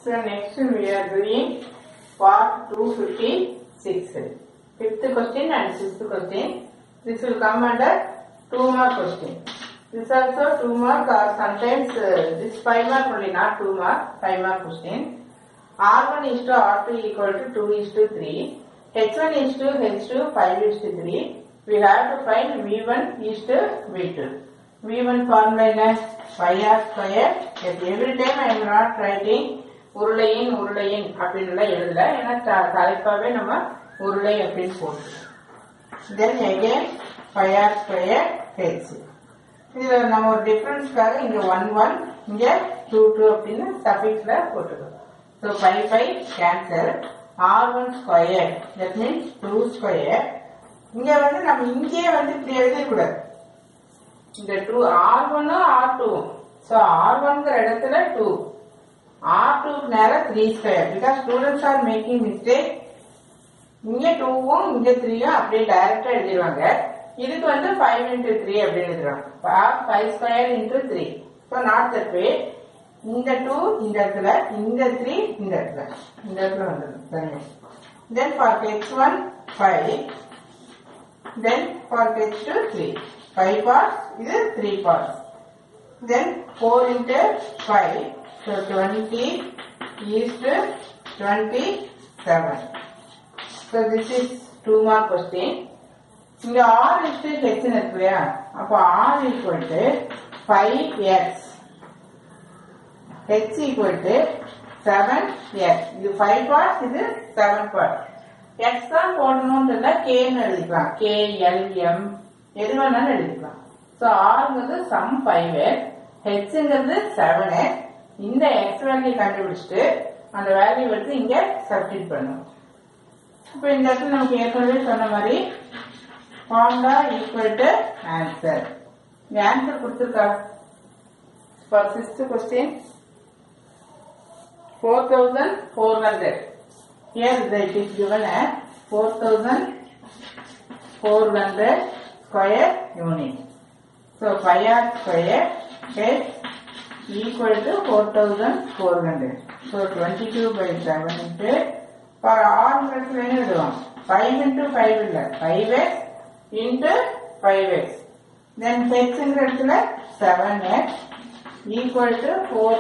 So next we are doing part 256. Fifth question and sixth question. This will come under 2 mark question. This also 2 mark or sometimes uh, this 5 mark only not 2 mark, 5 mark question. R1 is to R2 equal to 2 is to 3. H1 is to H2 5 is to 3. We have to find V1 is to V2. V1 formula என்ன pi r square. Yes, every time I am not writing உருளையின் உருளையின் அப்படின்னு எழுதல ஏன்னா த- தலைப்பாவே நம்ம உருளை அப்படின்னு போட்டு தென் again pi r square h இதுல நம்ம ஒரு டிஃபரன்ஸ்க்காக இங்க ஒன் ஒன் இங்க டூ டூ அப்படின்னு சஃபிக்ஸ்ல போட்டுக்கோம் so by by cancel r one square that means two square இங்க வந்து நம்ம இங்கேயே வந்து இப்படி எழுதக்கூடாது இந்த டூ ஆர் ஒன்னும் ஆர் டூ ஸோ ஆர் ஒன்ங்கிற இடத்துல டூ ஆர் டூக்கு நேரம் three square because students are making mistake இங்க டூவும் இங்க த்ரீயும் அப்படியே டைரக்டா எழுதிடுவாங்க இதுக்கு வந்து ஃபைவ் இன்டூ த்ரீ அப்படின்னு எழுதுறாங்க five square into three so not that way இந்த டூ இந்த இடத்துல இந்த த்ரீ இந்த இடத்துல இந்த இடத்துல வந்துடும் then four x one five then four x two three five parts இது three parts then 4 into 5 so 20 is to 27 so this is 2 mark question இங்க r is to h ன்னு இருக்கு இல்லையா அப்போ r equal to 5x h equal to 7x இது 5 parts இது 7 parts x தான் போடணும்னு இல்ல k ன்னு எழுதிக்கலாம் k l m எது வேணாலும் எழுதிக்கலாம் ஸோ ஆறுங்கிறது சம் ஃபைவ் ஹெச்ங்கிறது செவனு இந்த எக்ஸ் வேல்யூ கண்டுபிடிச்சிட்டு அந்த வேல்யூ எடுத்து இங்க சப்ஸ்டிட் பண்ணும் இப்போ இந்த இடத்துல நமக்கு ஏற்கனவே சொன்ன மாதிரி ஃபார்முலா ஈக்குவல் டு ஆன்சர் இங்க ஆன்சர் கொடுத்துருக்கா for sixth question four thousand four hundred here it is given as four thousand 400 square unit. So pi r square is equal to 4400. So 22 by 7 into for r இடத்துல என்ன எழுதுவோம் 5 into 5 இல்ல 5x into 5x. Then h ங்கிற இடத்துல 7x equal to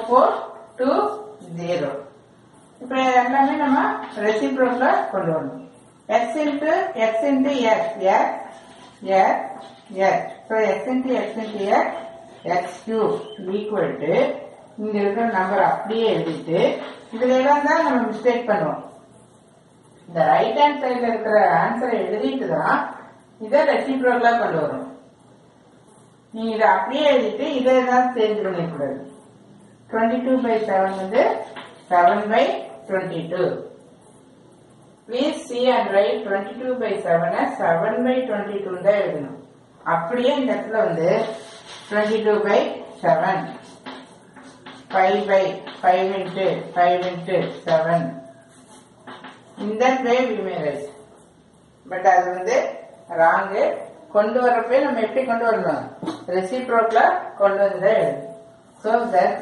4420. இப்ப எல்லாமே நம்ம ரெசிப்ரோக்ல கொண்டு வரணும் x into x into x x x x so x into x into x x cube equal to இங்க இருக்கிற நம்பர் அப்படியே எழுதிட்டு இதுல எல்லாம் தான் நம்ம மிஸ்டேக் பண்ணுவோம் இந்த ரைட் ஹேண்ட் சைடுல இருக்கிற ஆன்சரை எழுதிட்டு தான் இதை ரெசிப்ரோக்லா கொண்டு வரும் நீங்க இதை அப்படியே எழுதிட்டு இதை தான் சேஞ்ச் பண்ணிக்கூடாது டுவெண்ட்டி டூ பை செவன் வந்து seven by twenty two please see and write twenty two by செவனை செவன் பை டுவெண்ட்டி டூ தான் எழுதணும் அப்படியே இந்த இடத்துல வந்து twenty two by seven five by five into five into seven இந்த வே வி ரைட் பட் அது வந்து ராங்கு கொண்டு வரப்பே நம்ம எப்படி கொண்டு வரணும் ரெசிப்ரோக்ல கொண்டு வந்து so that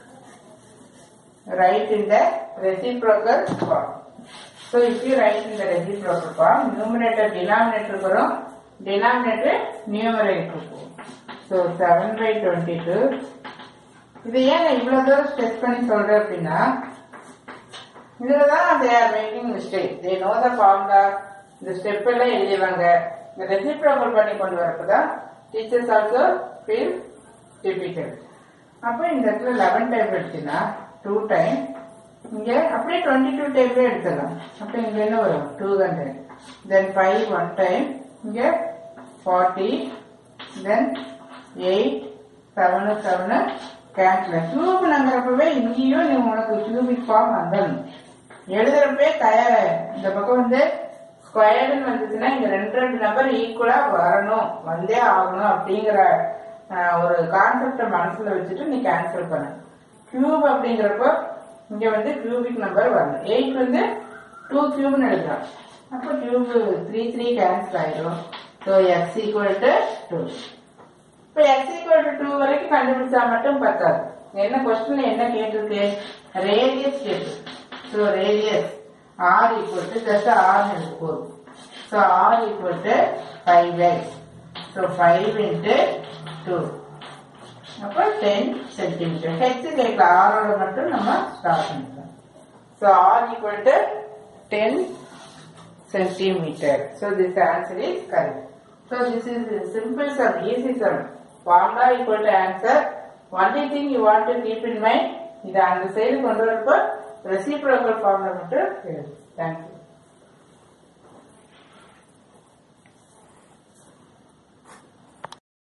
write in the reciprocal form. So if you write in the reciprocal form, numerator denominator வரும் denominator numerator போகும். So 7 by 22 இது ஏன் நான் இவ்வளவு தூரம் ஸ்ட்ரெச் பண்ணி சொல்றேன் அப்படின்னா இதுலதான் they are making mistake. They know the formula. இந்த ஸ்டெப் எல்லாம் எழுதிடுவாங்க இந்த ரெசிப்ரோக்கல் பண்ணி கொண்டு வரப்பதான் டீச்சர்ஸ் ஆல்சோ ஃபீல் டிஃபிகல்ட் அப்போ இந்த இடத்துல லெவன் டைம் எடுத்தீங்கன்னா டூ டைம் இங்க அப்படியே டுவெண்ட்டி டூ டைம்ல எடுத்துடலாம் அப்போ இங்க என்ன வரும் two hundred then five one time இங்க forty then eight seven seven cancel cube நம்புறப்பவே இங்கேயும் நீ உனக்கு கியூபிக் ஃபார்ம் வந்துடணும் எழுதுறப்பே தயார் இந்த பக்கம் வந்து ஸ்கொயர்டுன்னு வந்துச்சுன்னா இங்க ரெண்டு ரெண்டு நம்பர் ஈக்குவலா வரணும் வந்தே ஆகணும் அப்படிங்கிற ஆஹ், ஒரு கான்செப்டை மனசுல வச்சுட்டு நீ கேன்சல் பண்ணு கியூப் அப்படிங்கிறப்போ இங்க வந்து கியூபிக் நம்பர் வரணும் எயிட் வந்து டூ கியூப்னு எழுதலாம் அப்போ கியூப் த்ரீ த்ரீ கேன்சல் ஆயிடும் so x equal to two இப்போ எக்ஸ் ஈக்குவல் டு டூ வரைக்கும் கண்டுபிடிச்சா மட்டும் பத்தாது என்ன கொஸ்டின்ல என்ன கேட்டிருக்கு ரேடியஸ் கேட்டிருக்கு so radius r equal to just r எனக்கு போதும் so r equal to five x so five into two அப்போ டென் சென்டிமீட்டர் ஹெச் கேட்கலாம் ஆரோட மட்டும் நம்ம ஸ்டார்ட் பண்ணிக்கலாம் so r equal to ten centimeter. So this answer is correct. So this is a simple sum, easy sum. Formula equal to answer. Only thing you want to keep in mind, இது அந்த side கொண்டு வரப்போ reciprocal formula மட்டும் thank you